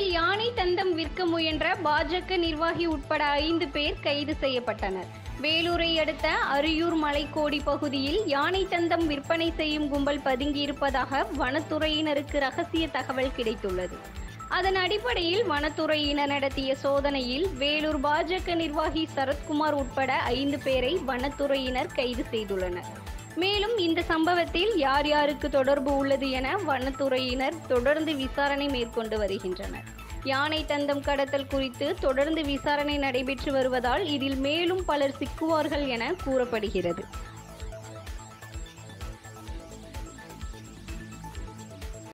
வேலூரில் யானை தந்தம் விற்க முயன்ற பாஜக நிர்வாகி உட்பட ஐந்து பேர் கைது செய்யப்பட்டனர் வேலூரை அடுத்த அரியூர் மலைக்கோடி பகுதியில் யானை தந்தம் விற்பனை செய்யும் கும்பல் பதுங்கியிருப்பதாக வனத்துறையினருக்கு ரகசிய தகவல் கிடைத்துள்ளது அதன் அடிப்படையில் வனத்துறையினர் நடத்திய சோதனையில் வேலூர் பாஜக நிர்வாகி சரத்குமார் உட்பட ஐந்து பேரை வனத்துறையினர் கைது செய்துள்ளனர் மேலும் இந்த சம்பவத்தில் யார் யாருக்கு தொடர்பு உள்ளது என வனத்துறையினர் தொடர்ந்து விசாரணை மேற்கொண்டு வருகின்றனர் யானை தந்தம் கடத்தல் குறித்து தொடர்ந்து விசாரணை நடைபெற்று வருவதால் இதில் மேலும் பலர் சிக்குவார்கள் என கூறப்படுகிறது